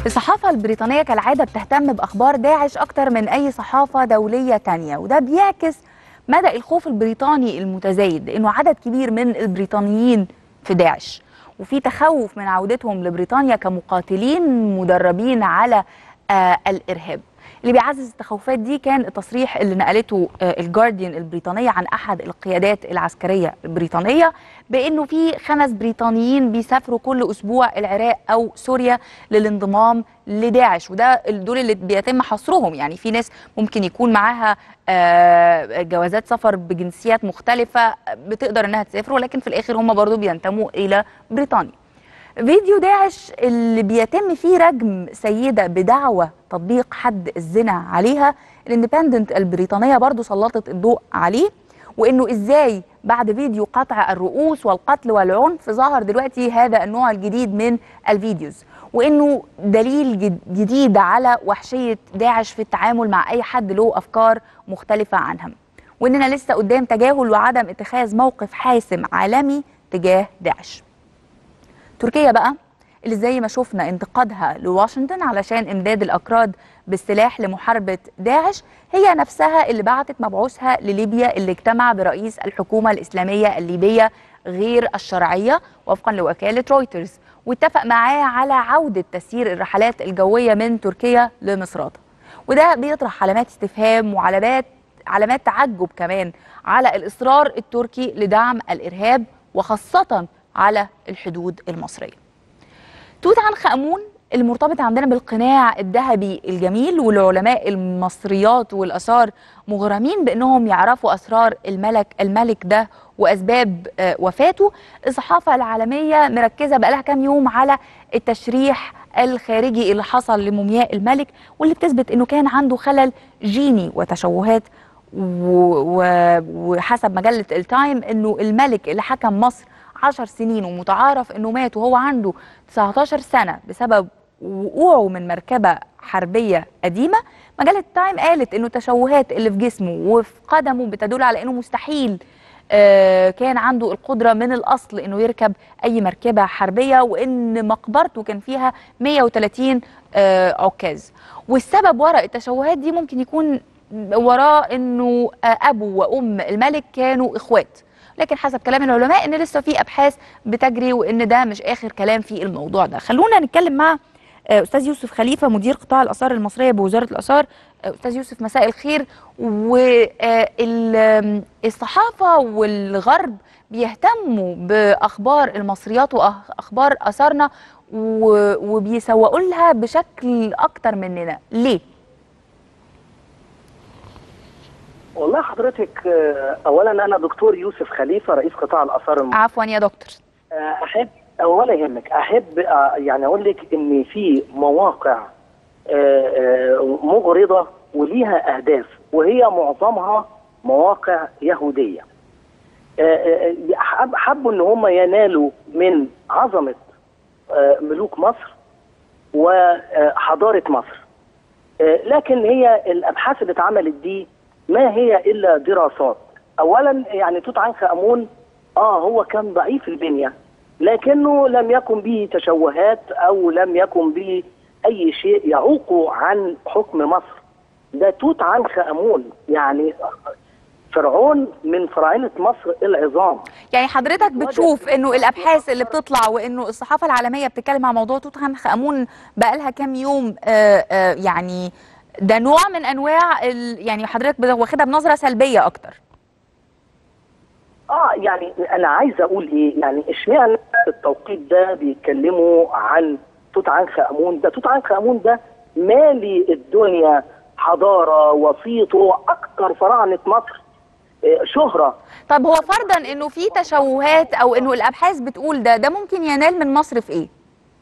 الصحافة البريطانية كالعادة بتهتم بأخبار داعش أكتر من أي صحافة دولية تانية وده بيعكس مدى الخوف البريطاني المتزايد لأنه عدد كبير من البريطانيين في داعش وفي تخوف من عودتهم لبريطانيا كمقاتلين مدربين على آه الإرهاب اللي بيعزز التخوفات دي كان التصريح اللي نقلته آه الجارديان البريطانية عن أحد القيادات العسكرية البريطانية بأنه في خمس بريطانيين بيسافروا كل أسبوع العراق أو سوريا للانضمام لداعش وده دول اللي بيتم حصرهم يعني في ناس ممكن يكون معاها آه جوازات سفر بجنسيات مختلفة بتقدر انها تسافر ولكن في الاخر هم برضو بينتموا الى بريطانيا فيديو داعش اللي بيتم فيه رجم سيدة بدعوى تطبيق حد الزنا عليها الاندبندنت البريطانية برضو سلطت الضوء عليه وانه ازاي بعد فيديو قطع الرؤوس والقتل والعنف ظهر دلوقتي هذا النوع الجديد من الفيديوز وانه دليل جديد على وحشيه داعش في التعامل مع اي حد له افكار مختلفه عنها واننا لسه قدام تجاهل وعدم اتخاذ موقف حاسم عالمي تجاه داعش تركيا بقى اللي زي ما شفنا انتقادها لواشنطن علشان امداد الاكراد بالسلاح لمحاربه داعش هي نفسها اللي بعتت مبعوثها لليبيا اللي اجتمع برئيس الحكومه الاسلاميه الليبيه غير الشرعيه وفقا لوكاله رويترز واتفق معاه على عودة تسيير الرحلات الجوية من تركيا لمصراتة وده بيطرح علامات استفهام وعلامات علامات تعجب كمان على الإصرار التركي لدعم الإرهاب وخاصة على الحدود المصرية توت عنخ آمون المرتبط عندنا بالقناع الذهبي الجميل والعلماء المصريات والآثار مغرمين بأنهم يعرفوا أسرار الملك الملك ده وأسباب وفاته الصحافة العالمية مركزة بقالها كام يوم على التشريح الخارجي اللي حصل لمومياء الملك واللي بتثبت أنه كان عنده خلل جيني وتشوهات وحسب مجلة التايم أنه الملك اللي حكم مصر عشر سنين ومتعارف أنه مات وهو عنده 19 سنة بسبب وقوعه من مركبة حربية قديمة مجلة تايم قالت أنه التشوهات اللي في جسمه وفي قدمه بتدل على أنه مستحيل آه كان عنده القدرة من الأصل أنه يركب أي مركبة حربية وأن مقبرته كان فيها 130 آه عكاز والسبب وراء التشوهات دي ممكن يكون وراه أنه آه أبو وأم الملك كانوا إخوات لكن حسب كلام العلماء ان لسه في ابحاث بتجري وان ده مش اخر كلام في الموضوع ده خلونا نتكلم مع استاذ يوسف خليفه مدير قطاع الاثار المصريه بوزاره الاثار استاذ يوسف مساء الخير والصحافه والغرب بيهتموا باخبار المصريات واخبار اثارنا وبيسوقوا لها بشكل اكتر مننا ليه والله حضرتك اولا انا دكتور يوسف خليفه رئيس قطاع الاثار المصري عفوا يا دكتور احب ولا يهمك احب يعني اقول لك ان في مواقع مغرضه وليها اهداف وهي معظمها مواقع يهوديه حبوا ان هم ينالوا من عظمه ملوك مصر وحضاره مصر لكن هي الابحاث اللي اتعملت دي ما هي الا دراسات اولا يعني توت عنخ امون اه هو كان ضعيف البنيه لكنه لم يكن به تشوهات او لم يكن به اي شيء يعوق عن حكم مصر ده توت عنخ امون يعني فرعون من فراعنه مصر العظام يعني حضرتك بتشوف انه الابحاث اللي بتطلع وانه الصحافه العالميه بتتكلم عن موضوع توت عنخ امون بقى لها كام يوم آآ آآ يعني ده نوع من انواع يعني حضرتك واخدها بنظره سلبيه اكتر اه يعني انا عايز اقول ايه يعني اشمعنى التوقيت ده بيتكلموا عن توت عنخ امون ده توت عنخ امون ده مالي الدنيا حضاره وسيطه اكثر فراعنه مصر شهره طب هو فرضا انه في تشوهات او انه الابحاث بتقول ده ده ممكن ينال من مصر في ايه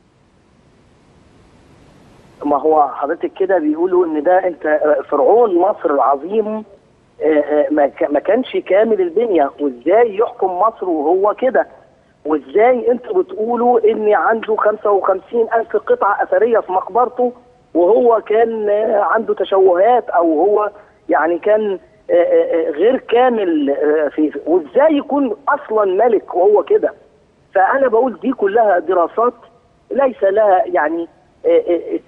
ما هو حضرتك كده بيقولوا ان ده انت فرعون مصر العظيم ما كانش كامل البنيه وازاي يحكم مصر وهو كده وازاي انتوا بتقولوا ان عنده 55 الف قطعه اثريه في مقبرته وهو كان عنده تشوهات او هو يعني كان غير كامل في وازاي يكون اصلا ملك وهو كده فانا بقول دي كلها دراسات ليس لها يعني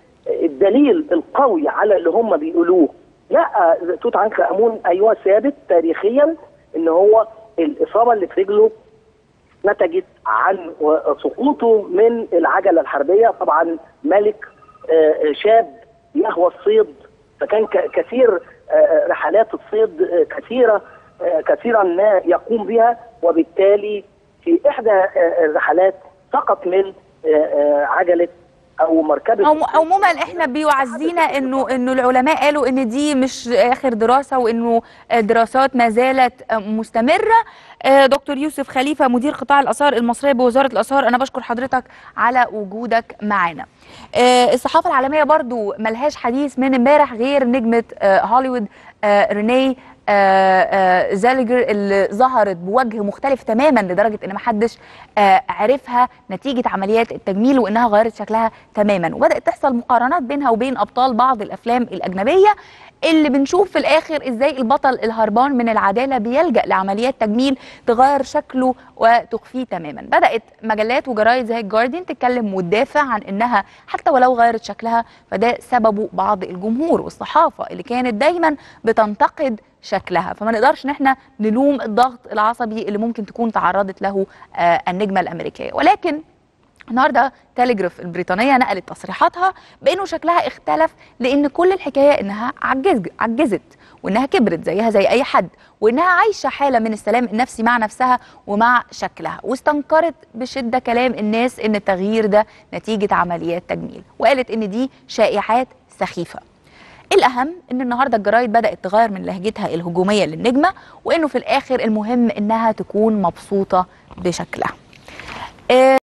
الدليل القوي على اللي هم بيقولوه لا توت عنخ امون ايوه ثابت تاريخيا ان هو الاصابه اللي في رجله نتجت عن سقوطه من العجله الحربيه طبعا ملك آه، شاب يهوى الصيد فكان ك- كثير آه، رحلات الصيد آه، كثيره آه، كثيرا ما يقوم بها وبالتالي في احدى آه، الرحلات سقط من آه، آه، عجله او مركبه عمو- عموما احنا بيعزينا انه انه العلماء قالوا ان دي مش اخر دراسه وانه دراسات ما زالت مستمره آه، دكتور يوسف خليفه مدير قطاع الاثار المصريه بوزاره الاثار انا بشكر حضرتك على وجودك معانا آه، الصحافه العالميه برضو ملهاش حديث من امبارح غير نجمه آه، هوليوود آه، رينيه آه، آه، زالجر اللي ظهرت بوجه مختلف تماما لدرجه ان محدش آه، عرفها نتيجه عمليات التجميل وانها غيرت شكلها تماما وبدات تحصل مقارنات بينها وبين ابطال بعض الافلام الاجنبيه اللي بنشوف في الاخر ازاي البطل الهربان من العداله بيلجا لعمليات تجميل تغير شكله وتخفيه تماما بدات مجلات وجرايد زي الجارديان تتكلم وتدافع عن انها حتى ولو غيرت شكلها فده سببه بعض الجمهور والصحافه اللي كانت دايما بتنتقد شكلها فما نقدرش ان احنا نلوم الضغط العصبي اللي ممكن تكون تعرضت له آه، النجمه الامريكيه ولكن النهارده تيليجراف البريطانيه نقلت تصريحاتها بانه شكلها اختلف لان كل الحكايه انها عجز عجزت وانها كبرت زيها زي اي حد وانها عايشه حاله من السلام النفسي مع نفسها ومع شكلها واستنكرت بشده كلام الناس ان التغيير ده نتيجه عمليات تجميل وقالت ان دي شائعات سخيفه الأهم إن النهاردة الجرايد بدأت تغير من لهجتها الهجومية للنجمة وإنه في الآخر المهم إنها تكون مبسوطة بشكلها. آه